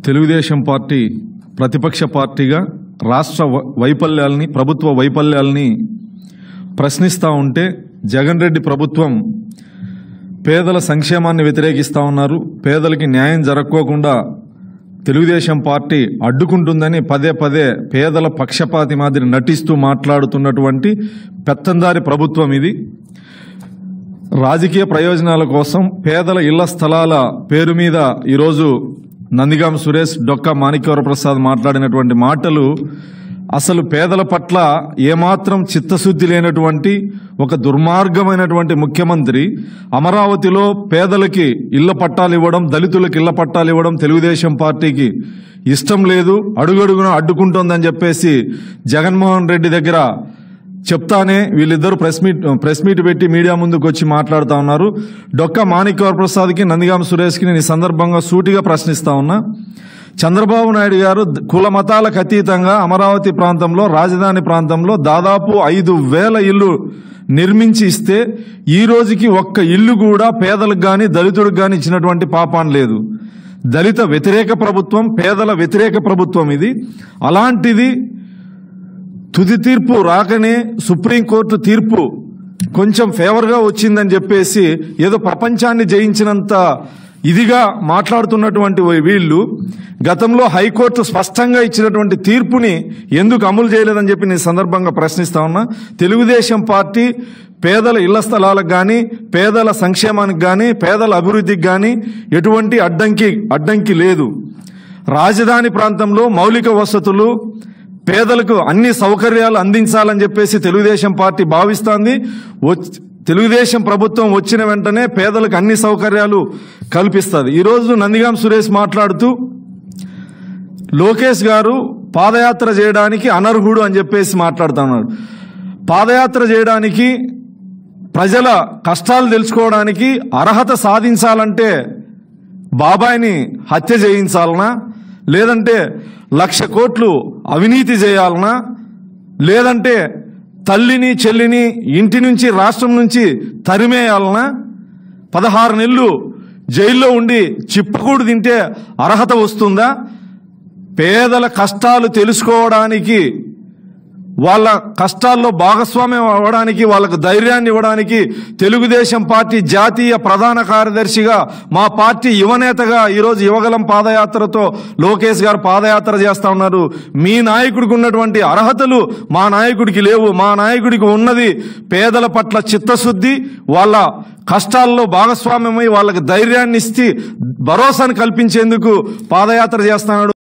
Telugu Desam party ప్రతిపక్ష పార్టీగా రాష్ట్ర వ- వైఫల్యాల్ని ప్రభుత్వ వైఫల్యాల్ని ప్రశ్నిస్తూ ఉంటే జగన్ రెడ్డి ప్రభుత్వం పేదల సంక్షేమాన్ని వ్యతిరేకిస్తూ ఉన్నారు పేదలకి న్యాయం జరక్కోకుండా తెలుగుదేశం పార్టీ అడ్డుకుంటుందని పదే పదే పేదల పక్షపాతి మాదిరి నటిస్తూ మాట్లాడుతున్నటువంటి పెత్తందారి ప్రభుత్వం ఇది రాజకీయ ప్రయోజనాల కోసం పేదల ఇళ్ల స్థలాల పేరు మీద ఈరోజు నందిగాం సురేష్ డొక్క మాణిక్యవర ప్రసాద్ మాట్లాడినటువంటి మాటలు అసలు పేదల పట్ల ఏమాత్రం చిత్తశుద్ధి లేనటువంటి ఒక దుర్మార్గమైనటువంటి ముఖ్యమంత్రి అమరావతిలో పేదలకి ఇళ్ల పట్టాలు ఇవ్వడం దళితులకు ఇళ్ల పట్టాలు ఇవ్వడం తెలుగుదేశం పార్టీకి ఇష్టం లేదు అడుగడుగున అడ్డుకుంటోందని చెప్పేసి జగన్మోహన్ రెడ్డి దగ్గర చెప్తానే వీళ్ళిద్దరు ప్రెస్ మీట్ ప్రెస్ మీట్ పెట్టి మీడియా ముందుకు వచ్చి మాట్లాడుతా ఉన్నారు డొక్క మాణిక్యవర ప్రసాద్కి నందిగాం సురేష్కి నేను ఈ సందర్భంగా సూటిగా ప్రశ్నిస్తా ఉన్నా చంద్రబాబు నాయుడు గారు ద- కుల మతాలకు అతీతంగా అమరావతి ప్రాంతంలో రాజధాని ప్రాంతంలో దాదాపు ఐదు వేల ఇల్లు నిర్మించి ఇస్తే ఈ రోజుకి ఒక్క ఇల్లు కూడా పేదలకు గాని దళితుడికి గాని ఇచ్చినటువంటి పాపాన్ లేదు దళిత వ్యతిరేక ప్రభుత్వం పేదల వ్యతిరేక ప్రభుత్వం ఇది అలాంటిది తుది తీర్పు రాకనే సుప్రీంకోర్టు తీర్పు కొంచెం ఫేవర్గా వచ్చిందని చెప్పేసి ఏదో ప్రపంచాన్ని జయించినంత ఇదిగా మాట్లాడుతున్నటువంటి వీళ్ళు గతంలో హైకోర్టు స్పష్టంగా ఇచ్చినటువంటి తీర్పుని ఎందుకు అమలు చేయలేదని చెప్పి నేను ఈ సందర్భంగా ప్రశ్నిస్తా ఉన్నా తెలుగుదేశం పార్టీ పేదల ఇళ్ల స్థలాలకు కానీ పేదల సంక్షేమానికి కానీ పేదల అభివృద్ధికి కానీ ఎటువంటి అడ్డంకి అడ్డంకి లేదు రాజధాని ప్రాంతంలో మౌలిక వసతులు పేదలకు అన్ని సౌకర్యాలు అందించాలని చెప్పేసి తెలుగుదేశం పార్టీ భావిస్తోంది వచ్- తెలుగుదేశం ప్రభుత్వం వచ్చిన వెంటనే పేదలకు అన్ని సౌకర్యాలు కల్పిస్తుంది ఈరోజు నందిగాం సురేష్ మాట్లాడుతూ లోకేష్ గారు పాదయాత్ర చేయడానికి అనర్హుడు అని చెప్పేసి మాట్లాడుతున్నాడు పాదయాత్ర చేయడానికి ప్రజల కష్టాలు తెలుసుకోవడానికి అర్హత సాధించాలంటే బాబాయిని హత్య చేయించాలనా లేదంటే లక్ష కోట్లు అవినీతి చేయాలనా లేదంటే తల్లిని చెల్లిని ఇంటి నుంచి రాష్ట్రం నుంచి తరిమేయాలనా పదహారు నెలలు జైల్లో ఉండి చిప్పకూడు తింటే అర్హత వస్తుందా పేదల కష్టాలు తెలుసుకోవడానికి వాళ్ళ కష్టాల్లో భాగస్వామ్యం అవ్వడానికి వాళ్ళకు ధైర్యాన్ని ఇవ్వడానికి తెలుగుదేశం పార్టీ జాతీయ ప్రధాన కార్యదర్శిగా మా పార్టీ యువనేతగా ఈరోజు యువగలం పాదయాత్రతో లోకేష్ గారు పాదయాత్ర చేస్తా ఉన్నారు మీ నాయకుడికి ఉన్నటువంటి అర్హతలు మా నాయకుడికి లేవు మా నాయకుడికి ఉన్నది పేదల పట్ల చిత్తశుద్ధి వాళ్ళ కష్టాల్లో భాగస్వామ్యమై వాళ్ళకి ధైర్యాన్ని ఇచ్చి భరోసాను కల్పించేందుకు పాదయాత్ర చేస్తున్నాడు